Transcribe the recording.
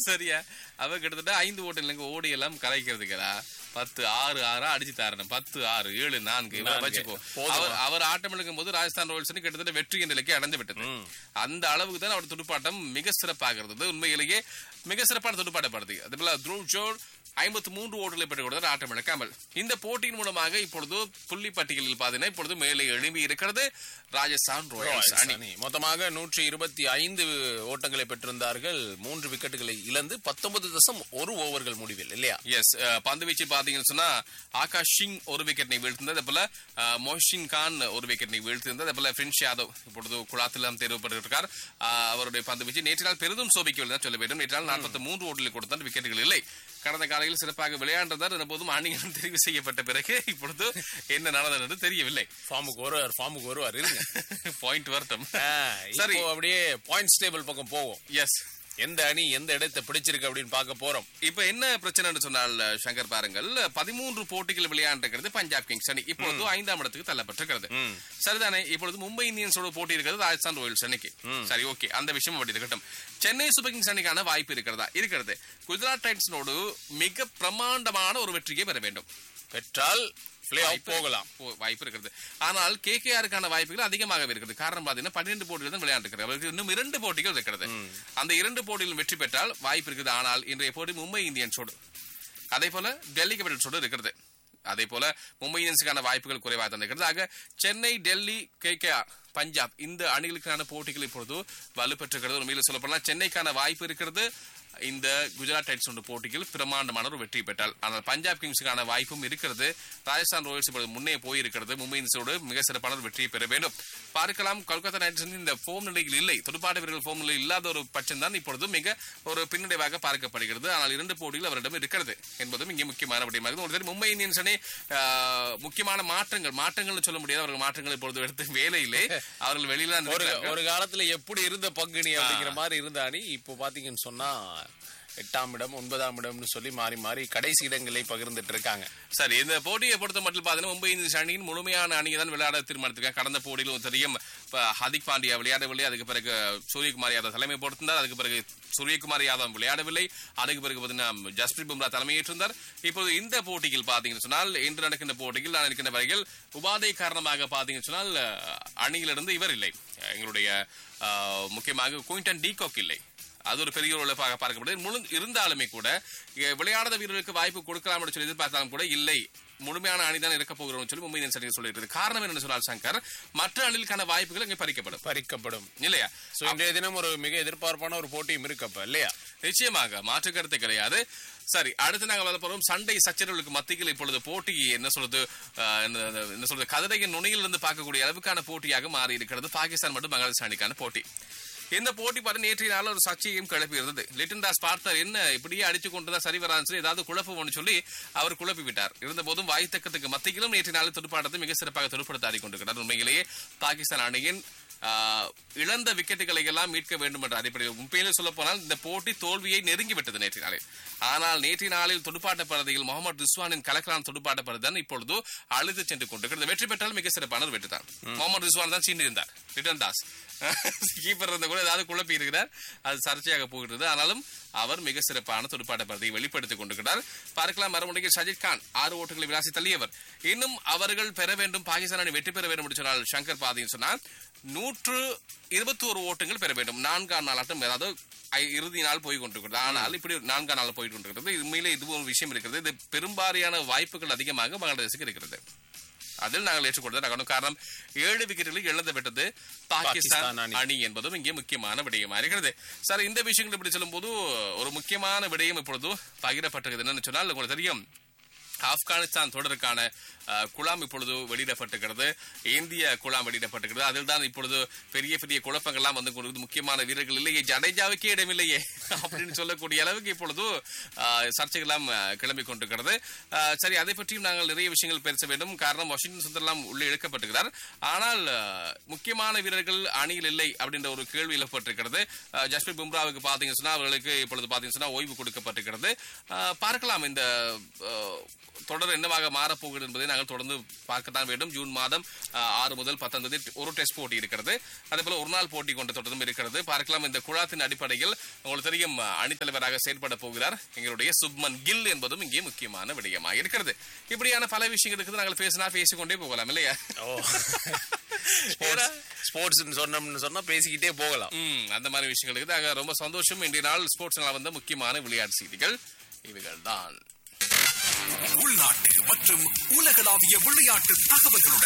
சரியா அவ கிட்டத்தட்ட ஐந்து ஓட்டு இல்லைங்க ஓடி எல்லாம் கலைக்கிறதுக்கா பத்து ஆறு ஆறா அடிச்சு தரணும் பத்து ஆறு ஏழு நான்கு இவ்வளவு நான்கு. வச்சுக்கோ போதுமா? அவர் அவர் ஆட்டம் இழுக்கும் போது ராஜஸ்தான் ராயல்ஸ் அணி கிட்டத்தட்ட வெற்றி நிலைக்கு அடைந்து விட்டது அந்த அளவுக்கு தான் அவர் துடுப்பாட்டம் மிக சிறப்பாக இருந்தது உண்மையிலேயே மிக சிறப்பான துடுப்பாட்டப்படுது அதே போல த்ரூ ஜோர் ஐம்பத்தி மூன்று ஓட்டுகளை பெற்றுக் கொடுத்தார் ஆட்டம் இழக்காமல் இந்த போட்டியின் மூலமாக இப்பொழுது புள்ளி பட்டியலில் பாத்தீங்கன்னா இப்பொழுது மேலே எழும்பி இருக்கிறது ராஜஸ்தான் ராயல்ஸ் அணி அணி மொத்தமாக நூற்றி இருபத்தி ஐந்து ஓட்டங்களை பெற்றிருந்தார்கள் மூன்று விக்கெட்டுகளை இழந்து பத்தொன்பது தசம் ஒரு ஓவர்கள் முடிவில் இல்லையா எஸ் பந்து வீச்சு பாத்தீங்கன்னு சொன்னா ஆகாஷ் சிங் ஒரு விக்கெட்டை வீழ்த்திருந்தது அதே போல அஹ், மொஹின் கான் ஒரு விக்கெட்டை வீழ்த்திருந்தது அதே போல பிரின்ஸ் யாதவ் இப்பொழுது குழாத்தில் தேர்வு பெற்றிருக்கார் அஹ், அவருடைய பந்து வீச்சு நேற்று நாள் பெரிதும் சோபிக்கவில்லை தான் சொல்ல வேண்டும் நேற்று நாள் நாற்பத்தி மூன்று ஓட்டில் கொடுத்தார் விக்கெட்டுகள் இல்லை கடந்த காலையில் சிறப்பாக விளையாண்டதார் போதும் அணிகள் தெரிவு செய்யப்பட்ட பிறகு இப்பொழுது என்ன நடந்தது என்று தெரியவில்லை ஃபார்முக்கு வருவார் ஃபார்முக்கு வருவார் இருங்க பாயிண்ட் வரட்டும் ஆ, சரி. இப்போ அப்படியே பாயிண்ட்ஸ் டேபிள் பக்கம் போவோம் எஸ் எந்த அணி எந்த இடத்தை பிடிச்சிருக்கு அப்படின்னு பார்க்க போறோம் இப்ப என்ன பிரச்சனைன்னு சொன்னால் சங்கர் பாருங்கள் பதிமூன்று போட்டிகள் விளையாண்டிருக்கிறது பஞ்சாப் கிங்ஸ் அணி இப்பொழுது ஐந்தாம் இடத்துக்கு தள்ளப்பட்டிருக்கிறது சரிதானே இப்பொழுது மும்பை இந்தியன்ஸோட போட்டி இருக்கிறது ராஜஸ்தான் ராயல்ஸ் அணிக்கு சரி ஓகே அந்த விஷயம் அப்படி இருக்கட்டும் சென்னை சூப்பர் கிங்ஸ் அணிக்கான வாய்ப்பு இருக்கிறதா இருக்கிறது குஜராத் டைட்டன்ஸோடு மிக பிரமாண்டமான ஒரு வெற்றியை பெற வேண்டும் பெற்றால் பிளே ஆஃப் போகலாம் போ- வாய்ப்பு இருக்கிறது ஆனால் கேகேஆருக்கான வாய்ப்புகள் அதிகமாகவே இருக்கிறது காரணம் பாத்தீங்கன்னா பன்னிரண்டு போட்டிகள் தான் விளையாண்டுருக்கிறது அவருக்கு இன்னும் இரண்டு போட்டிகள் இருக்கிறது அந்த இரண்டு போட்டியிலும் வெற்றி பெற்றால் வாய்ப்பு இருக்குது ஆனால் இன்றைய போட்டி மும்பை இந்தியன்ஸோடு அதே போல டெல்லி கேபிட்டல்ஸோடு இருக்கிறது அதே போல மும்பை இந்தியன்ஸுக்கான வாய்ப்புகள் குறைவாக தான் இருக்கிறது ஆக சென்னை டெல்லி கேகேஆர் பஞ்சாப் இந்த அணிகளுக்கான போட்டிகள் இப்பொழுது வலுப்பெற்றிருக்கிறது உண்மையில் சொல்ல போனால் சென்னைக்கான வாய்ப்பு இருக்கிறது இந்த குஜராத் டைட்ஸ் போட்டியில் பிரமாண்டமான ஒரு வெற்றி பெற்றால் ஆனால் பஞ்சாப் கிங்ஸுக்கான வாய்ப்பும் இருக்கிறது ராஜஸ்தான் ராயல்ஸ் இப்பொழுது முன்னே போயிருக்கிறது மும்பை இந்தியன்ஸோடு மிக சிறப்பான ஒரு வெற்றியை பெற வேண்டும் பார்க்கலாம் கொல்கத்தா நைட் ரைடர்ஸ் இந்த ஃபோம் நிலையில் இல்லை துடுப்பாட்ட வீரர்கள் ஃபோம் நிலையில் இல்லாத ஒரு பட்சம் தான் இப்பொழுது மிக ஒரு பின்னடைவாக பார்க்கப்படுகிறது ஆனால் இரண்டு போட்டிகள் அவரிடம் இருக்கிறது என்பதும் இங்கே முக்கியமான விடயமாகிறது ஒரு மும்பை இந்தியன்ஸ் அணி ஆஹ், முக்கியமான மாற்றங்கள் மாற்றங்கள்னு சொல்ல முடியாது அவர்கள் மாற்றங்கள் இப்பொழுது எடுத்து வேலையிலே அவர்கள் வெளியில தான் ஒரு இருக்கிறார்கள். ஒரு காலத்துல எப்படி இருந்த பங்குனி அப்படிங்கிற மாதிரி இருந்த அணி இப்போ பாத்தீங்கன்னு சொன்னா எட்டாம் இடம் ஒன்பதாம் இடம்னு சொல்லி மாறி மாறி கடைசி இடங்களை பகிர்ந்துட்டு இருக்காங்க சரி இந்த போட்டியை பொறுத்த மட்டும் பார்த்தீங்கன்னா மும்பை இந்தியன்ஸ் அணியின் முழுமையான அணியை தான் விளையாட தீர்மானித்திருக்காங்க கடந்த போட்டியிலும் தெரியும் இப்ப ஹர்திக் பாண்டியா விளையாடவில்லை அதுக்கு பிறகு சூரியகுமார் யாதவ் தலைமை பொறுத்திருந்தார் அதுக்கு பிறகு சூரியகுமார் யாதவ் விளையாடவில்லை அதுக்கு பிறகு பார்த்தீங்கன்னா ஜஸ்பிரீத் பும்ரா தலைமையேற்றிருந்தார் இப்போது இந்த போட்டியில் பார்த்தீங்கன்னு சொன்னால் இன்று நடக்கின்ற போட்டியில் நான் இருக்கின்ற வரையில் உபாதை காரணமாக பார்த்தீங்கன்னு சொன்னால் அஹ், அணியிலிருந்து இவர் இல்லை எங்களுடைய அஹ், முக்கியமாக குயின்டன் டீகாக் இல்லை அது ஒரு பெரிய ஒரு இழப்பாக பார்க்கப்படுது முழு இருந்தாலுமே கூட இ- விளையாடாத வீரர்களுக்கு வாய்ப்பு கொடுக்கலாம் சொல்லி எதிர்பார்த்தாலும் கூட இல்லை முழுமையான அணிதான் இருக்க போகிறோம் சொல்லி மும்பை இந்தியன்ஸ் அணி சொல்லிட்டு காரணம் என்னன்னு சொன்னால் சங்கர் மற்ற அணிகளுக்கான வாய்ப்புகள் இங்கே பறிக்கப்படும் பறிக்கப்படும் இல்லையா சோ இன்றைய தினம் ஒரு மிக எதிர்பார்ப்பான ஒரு போட்டியும் இருக்கப்ப இல்லையா நிச்சயமாக மாற்று கருத்து கிடையாது சரி அடுத்து நாங்க வர போறோம் சண்டை சச்சரவுகளுக்கு மத்தியில் இப்பொழுது போட்டி என்ன சொல்றது அஹ், என்ன என்ன சொல்றது கதிரையின் நுனியில் இருந்து பார்க்கக்கூடிய அளவுக்கான போட்டியாக மாறி இருக்கிறது பாகிஸ்தான் மற்றும் பங்களாதேஷ் அணிக்கான போட்டி இந்த போட்டி பார்த்து நேற்றைய நாள் ஒரு சர்ச்சையும் கிளப்பி இருந்தது லிட்டன் தாஸ் பார்த்தார் என்ன இப்படியே அடிச்சு கொண்டு தான் சரி வரான்னு சொல்லி ஏதாவது குழப்பம்னு சொல்லி அவர் குழப்பி விட்டார் இருந்த போதும் வாய்த்தக்கத்துக்கு மத்தியிலும் நேற்றைய நாள் துடுப்பாட்டத்தை மிக சிறப்பாக துடுப்படுத்த ஆடி கொண்டிருக்கிறார் உண்மையிலேயே பாகிஸ்தான் அணியின் ஆஹ், இழந்த விக்கெட்டுகளை எல்லாம் மீட்க வேண்டும் என்ற அடிப்படையில் உண்மையிலே சொல்ல போனால் இந்த போட்டி தோல்வியை நெருங்கி விட்டது நேற்றைய நாளில் ஆனால் நேற்றைய நாளில் துடுப்பாட்ட பரதியில் முகமது ரிஸ்வானின் கலக்கலான துடுப்பாட்ட பரதி தான் இப்பொழுது அழுது சென்று கொண்டிருக்கிறது வெற்றி பெற்றால் மிக சிறப்பான ஒரு வெற்றி தான் முகமது ரிஸ்வான் தான் சீண்டி இருந்தார் ரிட்டன் தாஸ் கீப்பர் இருந்த கூட ஏதாவது குழப்பி இருக்கிறார் அது சர்ச்சையாக போகிறது ஆனாலும் அவர் மிக சிறப்பான துடுப்பாட்ட பரதியை வெளிப்படுத்திக் கொண்டிருக்கிறார் பார்க்கலாம் மறுமுறையில் சஜித் கான் ஆறு ஓட்டுகளை விளாசி தள்ளியவர் இன்னும் அவர்கள் பெற வேண்டும் பாகிஸ்தான் அணி வெற்றி பெற வேண்டும் என்று சொன்னால் சங்கர் பாதின்னு சொன்னால் நூற்று இருபத்தி ஒரு ஓட்டுகள் பெற வேண்டும் நான்காம் நாள் ஆட்டம் அதாவது ஐ- இறுதி நாள் போய் கொண்டிருக்கிறது ஆனால் இப்படி ஒரு நான்காம் நாள் போய் கொண்டிருக்கிறது உண்மையிலே இது ஒரு விஷயம் இருக்கிறது இது பெரும்பாலான வாய்ப்புகள் அதிகமாக பங்களாதேசுக்கு இருக்கிறது அதில் நாங்கள் ஏற்றுக்கொண்டது காரணம் ஏழு விக்கெட்டுகளில் இழந்து விட்டது பாகிஸ்தான் பாகிஸ்தான் அணி. அணி என்பதும் இங்கே முக்கியமான விடயமா இருக்கிறது சார் இந்த விஷயங்கள் இப்படி சொல்லும்போது ஒரு முக்கியமான விடயம் இப்பொழுது பகிரப்பட்டிருக்கிறது என்னன்னு சொன்னால் உங்களுக்கு தெரியும் ஆப்கானிஸ்தான் தொடருக்கான அஹ், குழாம் இப்பொழுது வெளியிடப்பட்டிருக்கிறது இந்திய குழாம் வெளியிடப்பட்டிருக்கிறது அதில் தான் இப்பொழுது பெரிய பெரிய குழப்பங்கள்லாம் வந்து கொண்டு முக்கியமான வீரர்கள் இல்லையே ஜடேஜாவுக்கே இடமில்லையே அப்படின்னு சொல்லக்கூடிய அளவுக்கு இப்பொழுது அஹ், சர்ச்சைகள்லாம் அஹ், கிளம்பிக் கொண்டிருக்கிறது அஹ், சரி அதை பற்றியும் நாங்கள் நிறைய விஷயங்கள் பேச வேண்டும் காரணம் வாஷிங்டன் சுந்தர்லாம் உள்ளே இழுக்கப்பட்டிருக்கிறார் ஆனால் அஹ், முக்கியமான வீரர்கள் அணியில் இல்லை அப்படின்ற ஒரு கேள்வி எழுப்பப்பட்டிருக்கிறது அஹ், ஜஸ்பிரித் பும்ராவுக்கு பாத்தீங்கன்னு சொன்னா அவர்களுக்கு இப்பொழுது பாத்தீங்கன்னு சொன்னா ஓய்வு கொடுக்கப்பட்டிருக்கிறது அஹ், பார்க்கலாம் இந்த அஹ், தொடர் என்னவாக மாறப்போகிறது என்பதை நாங்கள் தொடர்ந்து பார்க்கத்தான் வேண்டும் ஜூன் மாதம் ஆஹ், ஆறு முதல் பத்தாம் தேதி ஒரு டெஸ்ட் போட்டி இருக்கிறது அதே போல ஒரு நாள் போட்டி கொண்ட தொடர்ந்தும் இருக்கிறது பார்க்கலாம் இந்த குழாத்தின் அடிப்படையில் உங்களுக்கு தெரியும் ஆஹ், அணித்தலைவராக செயற்பட போகிறார் எங்களுடைய சுப்மன் கில் என்பதும் இங்கே முக்கியமான விடயமாக இருக்கிறது இப்படியான பல விஷயங்கள் இருக்குது நாங்கள் பேசினா பேசிக்கொண்டே போகலாம் இல்லையா ஓ ஸ்போர்ட்ஸ் ஸ்போர்ட்ஸ் சொன்னோம்னு சொன்னா பேசிக்கிட்டே போகலாம் ம், அந்த மாதிரி விஷயங்கள் இருக்குது ஆக ரொம்ப சந்தோஷம் இன்றைய நாள் ஸ்போர்ட்ஸ் வந்த முக்கியமான விளையாட்டு செய்திகள் இவைகள் தான் உள்நாட்டு மற்றும் உலகளாவிய விளையாட்டு தகவல்களுடன்